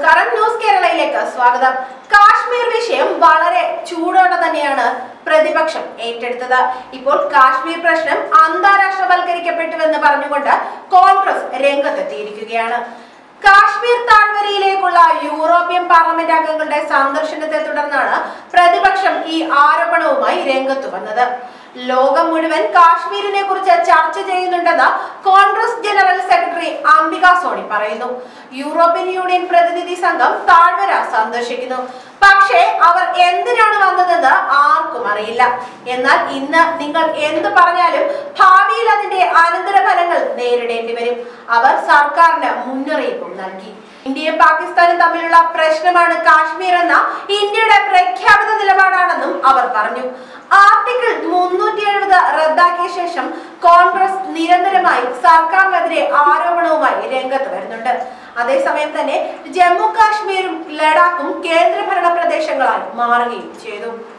നമസ്കാരം ന്യൂസ് കേരളയിലേക്ക് സ്വാഗതം കാശ്മീർ വിഷയം വളരെ ചൂടോടെ തന്നെയാണ് പ്രതിപക്ഷം ഏറ്റെടുത്തത് ഇപ്പോൾ കാശ്മീർ പ്രശ്നം അന്താരാഷ്ട്രവൽക്കരിക്കപ്പെട്ടുവെന്ന് പറഞ്ഞുകൊണ്ട് കോൺഗ്രസ് രംഗത്തെത്തിയിരിക്കുകയാണ് കാശ്മീർ താഴ്വരയിലേക്കുള്ള യൂറോപ്യൻ പാർലമെന്റ് അംഗങ്ങളുടെ സന്ദർശനത്തെ തുടർന്നാണ് പ്രതിപക്ഷം ഈ ആരോപണവുമായി രംഗത്തു വന്നത് ലോകം മുഴുവൻ കാശ്മീരിനെ കുറിച്ച് ചർച്ച ചെയ്യുന്നുണ്ടെന്ന് കോൺഗ്രസ് ജനറൽ സെക്രട്ടറി അംബിക സോണി പറയുന്നു യൂറോപ്യൻ യൂണിയൻ പ്രതിനിധി സംഘം താഴ്വര സന്ദർശിക്കുന്നു പക്ഷേ അവർ എന്തിനാണ് വന്നതെന്ന് ആർക്കും അറിയില്ല എന്നാൽ ഇന്ന് നിങ്ങൾ എന്ത് പറഞ്ഞാലും ഭാവിയിൽ അതിന്റെ അനന്തരഫലങ്ങൾ നേരിടേണ്ടി വരും അവർ സർക്കാരിന് മുന്നറിയിപ്പും നൽകി ഇന്ത്യയും പാകിസ്ഥാനും തമ്മിലുള്ള പ്രശ്നമാണ് കാശ്മീർ എന്ന ഇന്ത്യയുടെ പ്രഖ്യാപിത നിലപാടാണെന്നും അവർ പറഞ്ഞു ആർട്ടിക്കിൾ മുന്നൂറ്റി എഴുപത് റദ്ദാക്കിയ ശേഷം കോൺഗ്രസ് നിരന്തരമായി സർക്കാരിനെതിരെ ആരോപണവുമായി രംഗത്ത് വരുന്നുണ്ട് അതേസമയം തന്നെ ജമ്മു കാശ്മീരും ലഡാക്കും കേന്ദ്രഭരണ പ്രദേശങ്ങളായി മാറുകയും ചെയ്തു